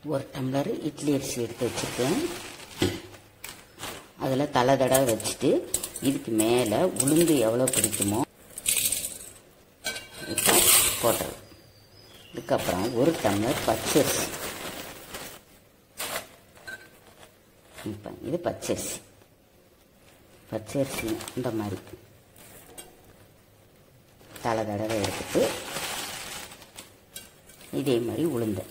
ஒரு டம்ளர் இட்லி அரிசி எடுத்து வச்சுருக்கேன் அதில் தலை தடவை வச்சுட்டு இதுக்கு மேலே உளுந்து எவ்வளோ பிடிக்குமோ இப்போ போட்டுறது இதுக்கப்புறம் ஒரு டம்ளர் பச்சரிசி இப்போ இது பச்சரிசி பச்சரிசி இந்த மாதிரி தலை தடவை எடுத்துட்டு இதே மாதிரி உளுந்த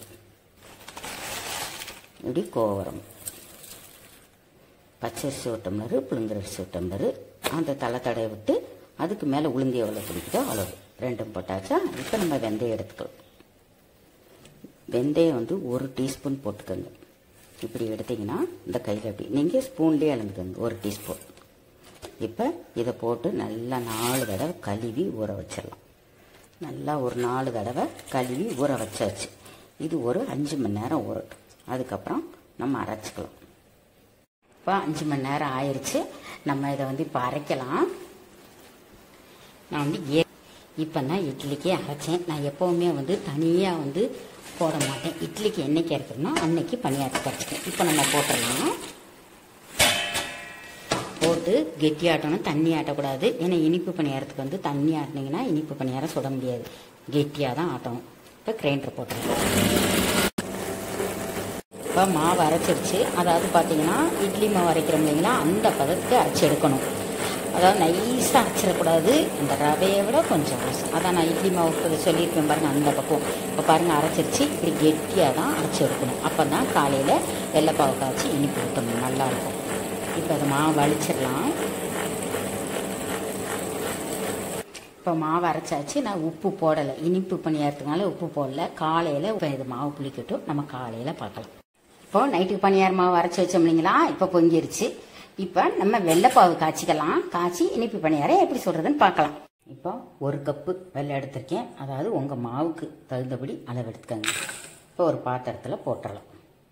இப்படி கோவரம் பச்சரிசி ஒரு டம்ளரு புழுங்கரிசி ஒரு டம்ளரு அந்த தலை தடவை விட்டு அதுக்கு மேலே உளுந்து எவ்வளோ பிடிக்குதோ அளவு ரெண்டும் போட்டாச்சா இப்போ நம்ம வெந்தயம் எடுத்துக்கலாம் வெந்தயம் வந்து ஒரு டீஸ்பூன் போட்டுக்கோங்க இப்படி எடுத்தீங்கன்னா இந்த கையில் அப்படி நீங்கள் ஸ்பூன்லேயே அளந்துக்கோங்க ஒரு டீஸ்பூன் இப்போ இதை போட்டு நல்லா நாலு தடவை கழுவி ஊற வச்சிடலாம் நல்லா ஒரு நாலு தடவை கழுவி ஊற வச்சாச்சு இது ஒரு அஞ்சு மணி நேரம் ஊறட்டும் அதுக்கப்புறம் நம்ம அரைச்சிக்கலாம் இப்போ அஞ்சு மணி நேரம் ஆயிடுச்சு நம்ம இதை வந்து இப்போ அரைக்கலாம் நான் வந்து ஏ இப்போ நான் இட்லிக்கு அரைச்சேன் நான் எப்போவுமே வந்து தனியாக வந்து போட மாட்டேன் இட்லிக்கு என்னைக்கு அரைக்கிறனோ அன்னைக்கு பணியாரத்துக்கு அரைச்சிட்டேன் இப்போ நம்ம போட்டுடலாம் போட்டு கெட்டி ஆட்டணும் தண்ணி ஆட்டக்கூடாது ஏன்னா இனிப்பு பணியாரத்துக்கு வந்து தண்ணி ஆட்டினீங்கன்னா இனிப்பு பணியாரம் சுட முடியாது கெட்டியாக தான் ஆட்டணும் இப்போ கிரைண்டர் போட்டுருவோம் இப்போ மாவு அரைச்சிருச்சு அதாவது பார்த்தீங்கன்னா இட்லி மாவு அரைக்கிறோம் இல்லைங்களா அந்த பதத்துக்கு அரைச்சி எடுக்கணும் அதாவது நைஸாக அரைச்சிடக்கூடாது இந்த ரவையை விட கொஞ்சம் ரசம் அதான் நான் இட்லி மாவு இப்போ சொல்லியிருப்பேன் பாருங்கள் அந்த பக்கம் இப்போ பாருங்கள் அரைச்சிருச்சு இப்படி கெட்டியாக தான் அரைச்சி எடுக்கணும் அப்போ தான் காலையில் வெள்ளைப்பாவு காய்ச்சி இனிப்பு ஊற்றணும் நல்லாயிருக்கும் இப்போ அதை மாவு வலிச்சிடலாம் இப்போ மாவு அரைச்சாச்சு நான் உப்பு போடலை இனிப்பு பணியாரத்துனால உப்பு போடல காலையில் இப்போ இது மாவு புளிக்கட்டும் நம்ம காலையில் பார்க்கலாம் இப்போ நைட்டுக்கு பணியார மாவு அரைச்சி வச்சோம் இல்லைங்களா இப்போ பொங்கிருச்சு இப்போ நம்ம வெள்ளைப்பாவு காய்ச்சிக்கலாம் காய்ச்சி இனிப்பு பணியாரம் எப்படி சொல்கிறதுன்னு பார்க்கலாம் இப்போ ஒரு கப்பு வெள்ளை எடுத்திருக்கேன் அதாவது உங்கள் மாவுக்கு தகுந்தபடி அளவு எடுத்துக்கோங்க இப்போ ஒரு பாத்திரத்தில் போட்டுடலாம்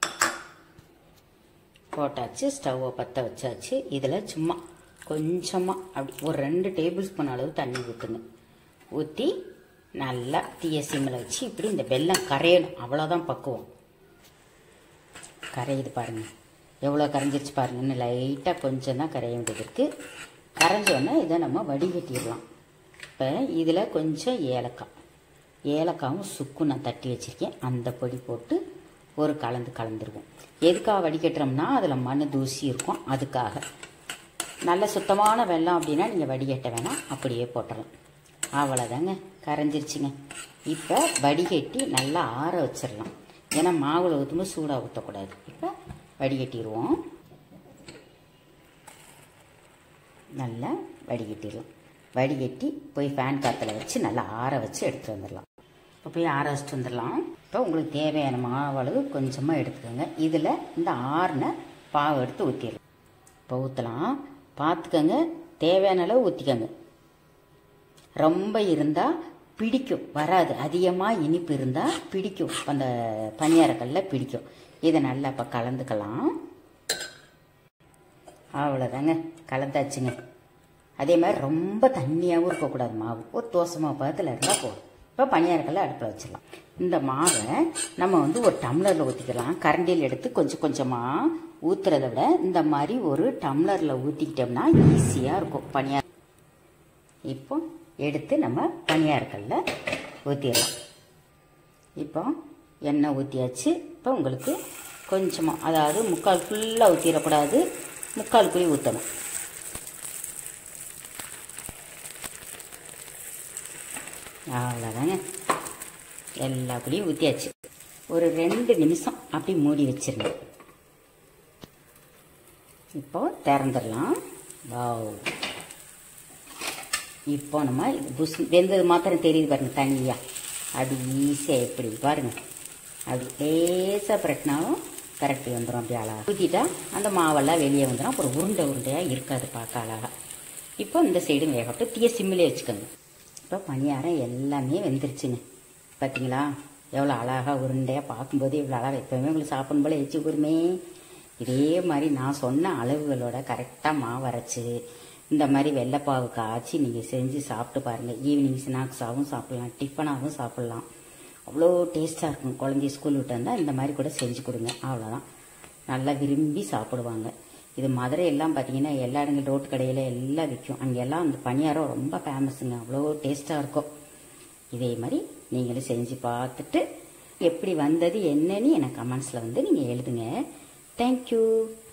போட்டாச்சு ஸ்டவ்வை பற்ற வச்சாச்சு இதில் சும்மா கொஞ்சமாக அப்படி ஒரு ரெண்டு டேபிள் ஸ்பூன் அளவு தண்ணி ஊற்றுங்க ஊற்றி நல்லா தீய சிம்மில் வச்சு இப்படி இந்த வெல்லம் கரையணும் அவ்வளோதான் பக்குவம் கரையுது பாருங்கள் எவ்வளோ கரைஞ்சிருச்சு பாருங்க இன்னும் லைட்டாக கொஞ்சம் தான் கரைய வேண்டியது இருக்குது கரைஞ்சோடனே இதை நம்ம வடிகட்டிடலாம் இப்போ இதில் கொஞ்சம் ஏலக்காய் ஏலக்காவும் சுக்கும் நான் தட்டி வச்சுருக்கேன் அந்த பொடி போட்டு ஒரு கலந்து கலந்துருவோம் எதுக்காக வடிகட்டுறோம்னா அதில் மண் தூசி இருக்கும் அதுக்காக நல்ல சுத்தமான வெள்ளம் அப்படின்னா நீங்கள் வடிகட்ட வேணாம் அப்படியே போட்டுடலாம் அவ்வளோதாங்க கரைஞ்சிருச்சுங்க இப்போ வடிகட்டி நல்லா ஆற வச்சிடலாம் ஏன்னா மாவில் ஊற்றும்போது சூடாக ஊற்றக்கூடாது இப்போ வடிகட்டிடுவோம் நல்லா வடிகட்டிடலாம் வடிகட்டி போய் ஃபேன் காற்றுல வச்சு நல்லா ஆற வச்சு எடுத்துகிட்டு வந்துடலாம் இப்போ போய் ஆற வச்சுட்டு வந்துடலாம் இப்போ உங்களுக்கு தேவையான மாவளவு கொஞ்சமாக எடுத்துக்கோங்க இதில் இந்த ஆறின பாவை எடுத்து ஊற்றிடலாம் இப்போ ஊற்றலாம் பார்த்துக்கோங்க தேவையான அளவு ஊற்றிக்கோங்க ரொம்ப இருந்தால் பிடிக்கும் வராது அதிகமாக இனிப்பு இருந்தால் பிடிக்கும் அந்த பனியாரக்கல்ல பிடிக்கும் இதை நல்லா இப்போ கலந்துக்கலாம் அவ்வளோதாங்க கலந்தாச்சுங்க அதே மாதிரி ரொம்ப தண்ணியாகவும் இருக்கக்கூடாது மாவு ஒரு தோசை மாவு பதத்தில் இருந்தால் போதும் இப்போ பனியாரக்கல்ல அடுப்பில் வச்சிடலாம் இந்த மாவை நம்ம வந்து ஒரு டம்ளரில் ஊற்றிக்கலாம் கரண்டியில் எடுத்து கொஞ்சம் கொஞ்சமாக ஊற்றுறத விட இந்த மாதிரி ஒரு டம்ளரில் ஊற்றிக்கிட்டோம்னா ஈஸியாக இருக்கும் பனியார் இப்போ எடுத்து நம்ம பனியாரக்கல்ல ஊற்றிடலாம் இப்போ எண்ணெய் ஊற்றியாச்சு இப்போ உங்களுக்கு கொஞ்சமாக அதாவது முக்கால் ஃபுல்லாக ஊற்றிடக்கூடாது முக்கால் குழி ஊற்றணும் அவ்வளோதாங்க எல்லா குழியும் ஊற்றியாச்சு ஒரு ரெண்டு நிமிஷம் அப்படி மூடி வச்சிருங்க இப்போ திறந்துடலாம் வாவ் இப்போ நம்ம இது புஸ் வெந்தது மாத்திரம் தெரியுது பாருங்க தனியாக அது ஈஸியாக எப்படி பாருங்க அப்படி லேசாக பிரட்டினாலும் கரெக்டி வந்துடும் அப்படி அழகா ஊற்றிட்டா அந்த மாவெல்லாம் வெளியே வந்துடும் அப்புறம் உருண்டை உருண்டையாக இருக்காது பார்க்க அழகா இப்போ இந்த சைடும் வேகட்டும் தீய சிம்மிலே வச்சுக்கோங்க இப்போ பணியாரம் எல்லாமே வெந்துருச்சுங்க பார்த்தீங்களா எவ்வளோ அழகாக உருண்டையாக பார்க்கும்போது இவ்வளோ அழகாக எப்போவுமே உங்களுக்கு சாப்பிடும் போல எச்சு கூறுமே இதே மாதிரி நான் சொன்ன அளவுகளோட கரெக்டாக மாவு அரைச்சி இந்த மாதிரி வெள்ளைப்பாவு காய்ச்சி நீங்கள் செஞ்சு சாப்பிட்டு பாருங்கள் ஈவினிங் ஸ்நாக்ஸாகவும் சாப்பிட்லாம் டிஃபனாகவும் சாப்பிட்லாம் அவ்வளோ டேஸ்ட்டாக இருக்கும் குழந்தைய ஸ்கூல் விட்டு வந்தால் இந்த மாதிரி கூட செஞ்சு கொடுங்க அவ்வளோதான் நல்லா விரும்பி சாப்பிடுவாங்க இது மதுரை எல்லாம் பார்த்தீங்கன்னா எல்லா இடங்கள் ரோட்டு கடையில் எல்லாம் விற்கும் அங்கெல்லாம் அந்த பணியாரம் ரொம்ப ஃபேமஸுங்க அவ்வளோ டேஸ்ட்டாக இருக்கும் இதே மாதிரி நீங்களும் செஞ்சு பார்த்துட்டு எப்படி வந்தது என்னன்னு எனக்கு கமெண்ட்ஸில் வந்து நீங்கள் எழுதுங்க தேங்க்யூ